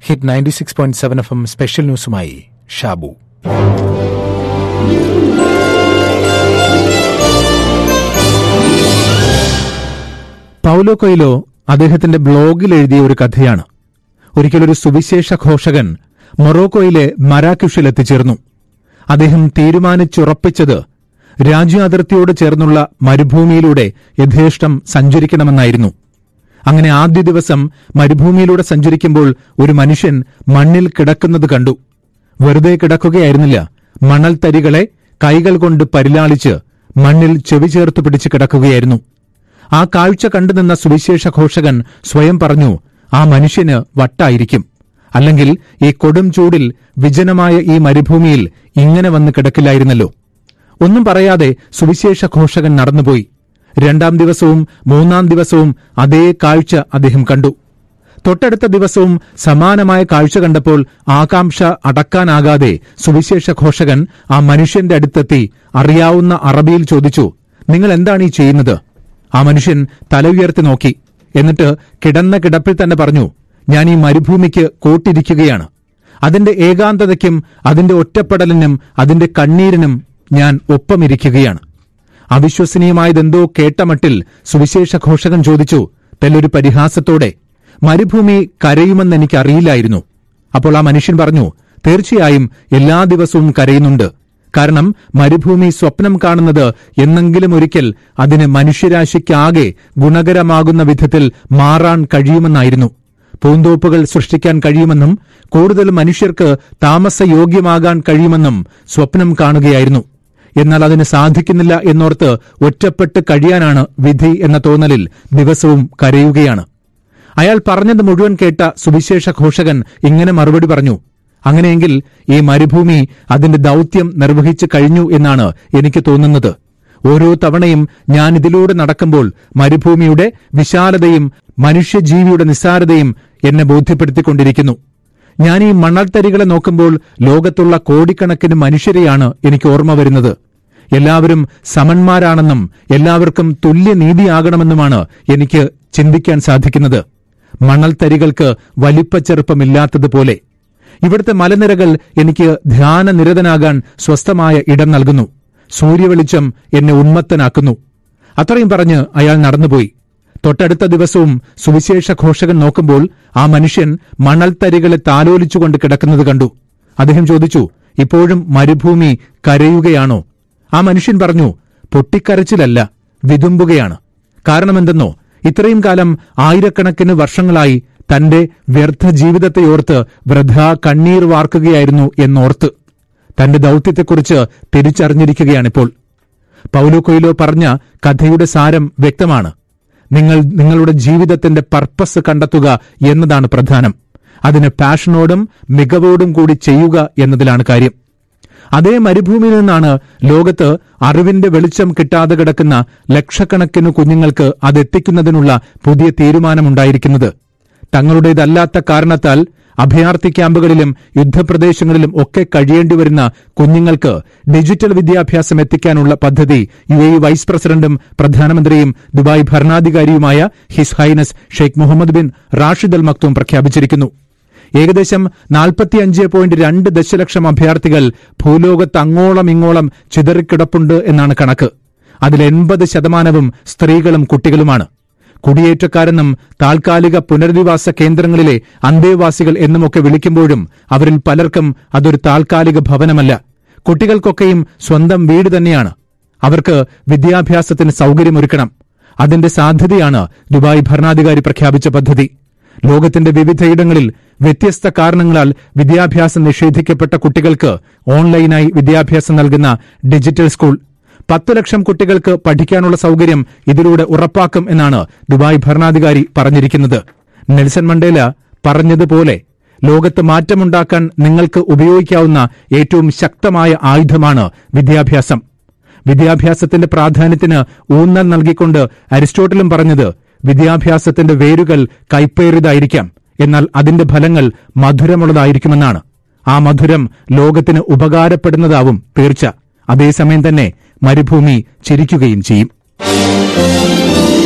hit ninety six point seven F M special ന്യൂസുമായി Shabu Paulo Coelho അദ്ദേഹത്തിന്റെ ബ്ലോഗിൽ എഴുതിയ ഒരു കഥയാണ് ഒരിക്കലൊരു സുവിശേഷ ഘോഷകൻ മൊറോക്കോയിലെ മരാക്കുഷിൽ എത്തിച്ചേർന്നു അദ്ദേഹം തീരുമാനിച്ചുറപ്പിച്ചത് രാജ്യാതിർത്തിയോട് ചേർന്നുള്ള മരുഭൂമിയിലൂടെ യഥേഷ്ടം സഞ്ചരിക്കണമെന്നായിരുന്നു അങ്ങനെ ആദ്യ ദിവസം മരുഭൂമിയിലൂടെ സഞ്ചരിക്കുമ്പോൾ ഒരു മനുഷ്യൻ മണ്ണിൽ കിടക്കുന്നത് കണ്ടു വെറുതെ കിടക്കുകയായിരുന്നില്ല മണൽത്തരികളെ കൈകൾ കൊണ്ട് പരിലാളിച്ച് മണ്ണിൽ ചെവി ചേർത്ത് പിടിച്ച് കിടക്കുകയായിരുന്നു ആ കാഴ്ച കണ്ടുനിന്ന സുവിശേഷ ഘോഷകൻ സ്വയം പറഞ്ഞു ആ മനുഷ്യന് വട്ടായിരിക്കും അല്ലെങ്കിൽ ഈ കൊടും ചൂടിൽ വിജനമായ ഈ മരുഭൂമിയിൽ ഇങ്ങനെ വന്ന് കിടക്കില്ലായിരുന്നല്ലോ ഒന്നും പറയാതെ സുവിശേഷ ഘോഷകൻ നടന്നുപോയി രണ്ടാം ദിവസവും മൂന്നാം ദിവസവും അതേ കാഴ്ച അദ്ദേഹം കണ്ടു തൊട്ടടുത്ത ദിവസവും സമാനമായ കാഴ്ച കണ്ടപ്പോൾ ആകാംക്ഷ അടക്കാനാകാതെ സുവിശേഷ ഘോഷകൻ ആ മനുഷ്യന്റെ അടുത്തെത്തി അറിയാവുന്ന അറബിയിൽ ചോദിച്ചു നിങ്ങൾ എന്താണ് ഈ ചെയ്യുന്നത് ആ മനുഷ്യൻ തല ഉയർത്തി നോക്കി എന്നിട്ട് കിടന്ന കിടപ്പിൽ തന്നെ പറഞ്ഞു ഞാൻ ഈ മരുഭൂമിക്ക് കൂട്ടിരിക്കുകയാണ് അതിന്റെ ഏകാന്തതയ്ക്കും അതിന്റെ ഒറ്റപ്പെടലിനും അതിന്റെ കണ്ണീരിനും ഞാൻ ഒപ്പമിരിക്കുകയാണ് അവിശ്വസനീയമായതെന്തോ കേട്ട മട്ടിൽ സുവിശേഷ ഘോഷകൻ ചോദിച്ചു തെല്ലൊരു പരിഹാസത്തോടെ മരുഭൂമി കരയുമെന്ന് എനിക്കറിയില്ലായിരുന്നു അപ്പോൾ ആ മനുഷ്യൻ പറഞ്ഞു തീർച്ചയായും എല്ലാ ദിവസവും കരയുന്നുണ്ട് കാരണം മരുഭൂമി സ്വപ്നം കാണുന്നത് എന്നെങ്കിലും ഒരിക്കൽ അതിന് മനുഷ്യരാശിക്കാകെ ഗുണകരമാകുന്ന വിധത്തിൽ മാറാൻ കഴിയുമെന്നായിരുന്നു പൂന്തോപ്പുകൾ സൃഷ്ടിക്കാൻ കഴിയുമെന്നും കൂടുതൽ മനുഷ്യർക്ക് താമസയോഗ്യമാകാൻ കഴിയുമെന്നും സ്വപ്നം കാണുകയായിരുന്നു എന്നാൽ അതിന് സാധിക്കുന്നില്ല എന്നോർത്ത് ഒറ്റപ്പെട്ട് കഴിയാനാണ് വിധി എന്ന തോന്നലിൽ ദിവസവും കരയുകയാണ് അയാൾ പറഞ്ഞത് മുഴുവൻ കേട്ട സുവിശേഷ ഘോഷകൻ ഇങ്ങനെ മറുപടി പറഞ്ഞു അങ്ങനെയെങ്കിൽ ഈ മരുഭൂമി അതിന്റെ ദൌത്യം നിർവഹിച്ചു കഴിഞ്ഞു എന്നാണ് എനിക്ക് തോന്നുന്നത് ഓരോ തവണയും ഞാൻ ഇതിലൂടെ നടക്കുമ്പോൾ മരുഭൂമിയുടെ വിശാലതയും മനുഷ്യജീവിയുടെ നിസ്സാരതയും എന്നെ ബോധ്യപ്പെടുത്തിക്കൊണ്ടിരിക്കുന്നു ഞാൻ ഈ മണൽത്തരികളെ നോക്കുമ്പോൾ ലോകത്തുള്ള കോടിക്കണക്കിന് മനുഷ്യരെയാണ് എനിക്ക് ഓർമ്മ വരുന്നത് എല്ലാവരും സമന്മാരാണെന്നും എല്ലാവർക്കും തുല്യനീതിയാകണമെന്നുമാണ് എനിക്ക് ചിന്തിക്കാൻ സാധിക്കുന്നത് മണൽത്തരികൾക്ക് വലിപ്പച്ചെറുപ്പമില്ലാത്തതുപോലെ ഇവിടുത്തെ മലനിരകൾ എനിക്ക് ധ്യാനനിരതനാകാൻ സ്വസ്ഥമായ ഇടം നൽകുന്നു സൂര്യവെളിച്ചം എന്നെ ഉന്മത്തനാക്കുന്നു അത്രയും പറഞ്ഞ് അയാൾ നടന്നുപോയി തൊട്ടടുത്ത ദിവസവും സുവിശേഷ ഘോഷകൻ നോക്കുമ്പോൾ ആ മനുഷ്യൻ മണൽത്തരികളെ താലോലിച്ചുകൊണ്ട് കിടക്കുന്നത് കണ്ടു അദ്ദേഹം ചോദിച്ചു ഇപ്പോഴും മരുഭൂമി കരയുകയാണോ ആ മനുഷ്യൻ പറഞ്ഞു പൊട്ടിക്കരച്ചിലല്ല വിതുമ്പുകയാണ് കാരണമെന്തെന്നോ ഇത്രയും കാലം ആയിരക്കണക്കിന് വർഷങ്ങളായി തന്റെ വ്യർത്ഥ ജീവിതത്തെ ഓർത്ത് വൃഥ കണ്ണീർ വാർക്കുകയായിരുന്നു എന്നോർത്ത് തന്റെ ദൌത്യത്തെക്കുറിച്ച് തിരിച്ചറിഞ്ഞിരിക്കുകയാണിപ്പോൾ പൗലോ കൊയിലോ പറഞ്ഞ കഥയുടെ സാരം വ്യക്തമാണ് നിങ്ങൾ നിങ്ങളുടെ ജീവിതത്തിന്റെ പർപ്പസ് കണ്ടെത്തുക എന്നതാണ് പ്രധാനം അതിന് പാഷനോടും മികവോടും കൂടി ചെയ്യുക എന്നതിലാണ് കാര്യം അതേ മരുഭൂമിയിൽ നിന്നാണ് ലോകത്ത് അറിവിന്റെ വെളിച്ചം കിട്ടാതെ കിടക്കുന്ന ലക്ഷക്കണക്കിന് കുഞ്ഞുങ്ങൾക്ക് അതെത്തിക്കുന്നതിനുള്ള പുതിയ തീരുമാനമുണ്ടായിരിക്കുന്നത് തങ്ങളുടേതല്ലാത്ത കാരണത്താൽ അഭയാർത്ഥി ക്യാമ്പുകളിലും യുദ്ധപ്രദേശങ്ങളിലും ഒക്കെ കഴിയേണ്ടിവരുന്ന കുഞ്ഞുങ്ങൾക്ക് ഡിജിറ്റൽ വിദ്യാഭ്യാസം എത്തിക്കാനുള്ള പദ്ധതി യു എ വൈസ് പ്രസിഡന്റും പ്രധാനമന്ത്രിയും ദുബായ് ഭരണാധികാരിയുമായ his highness Sheikh Mohammed bin Rashid Al Maktoum പ്രഖ്യാപിച്ചിരിക്കുന്നു ഏകദേശം നാൽപ്പത്തിയഞ്ച് പോയിന്റ് രണ്ട് ദശലക്ഷം അഭയാർത്ഥികൾ ഭൂലോകത്ത് അങ്ങോളം ഇങ്ങോളം ചിതറിക്കിടപ്പുണ്ട് എന്നാണ് കണക്ക് അതിൽ എൺപത് ശതമാനവും സ്ത്രീകളും കുട്ടികളുമാണ് കുടിയേറ്റക്കാരെന്നും താൽക്കാലിക പുനരധിവാസ കേന്ദ്രങ്ങളിലെ അന്തേവാസികൾ എന്നുമൊക്കെ വിളിക്കുമ്പോഴും അവരിൽ പലർക്കും അതൊരു താൽക്കാലിക ഭവനമല്ല കുട്ടികൾക്കൊക്കെയും സ്വന്തം വീട് തന്നെയാണ് അവർക്ക് വിദ്യാഭ്യാസത്തിന് സൌകര്യമൊരുക്കണം അതിന്റെ സാധ്യതയാണ് ദുബായ് ഭരണാധികാരി പ്രഖ്യാപിച്ച പദ്ധതി ലോകത്തിന്റെ വിവിധയിടങ്ങളിൽ വ്യത്യസ്ത കാരണങ്ങളാൽ വിദ്യാഭ്യാസം നിഷേധിക്കപ്പെട്ട കുട്ടികൾക്ക് ഓൺലൈനായി വിദ്യാഭ്യാസം നൽകുന്ന ഡിജിറ്റൽ സ്കൂൾ പത്ത് ലക്ഷം കുട്ടികൾക്ക് പഠിക്കാനുള്ള സൌകര്യം ഇതിലൂടെ ഉറപ്പാക്കും എന്നാണ് ദുബായ് ഭരണാധികാരി പറഞ്ഞിരിക്കുന്നത് നെൽസൺ മണ്ടേല പറഞ്ഞതുപോലെ ലോകത്ത് മാറ്റമുണ്ടാക്കാൻ നിങ്ങൾക്ക് ഉപയോഗിക്കാവുന്ന ഏറ്റവും ശക്തമായ ആയുധമാണ് വിദ്യാഭ്യാസം വിദ്യാഭ്യാസത്തിന്റെ പ്രാധാന്യത്തിന് ഊന്നൽ നൽകിക്കൊണ്ട് അരിസ്റ്റോട്ടലും പറഞ്ഞത് വിദ്യാഭ്യാസത്തിന്റെ വേരുകൾ കൈപ്പേറിയതായിരിക്കാം എന്നാൽ അതിന്റെ ഫലങ്ങൾ മധുരമുള്ളതായിരിക്കുമെന്നാണ് ആ മധുരം ലോകത്തിന് ഉപകാരപ്പെടുന്നതാവും തീർച്ച അതേസമയം തന്നെ മരുഭൂമി ചിരിക്കുകയും ചെയ്യും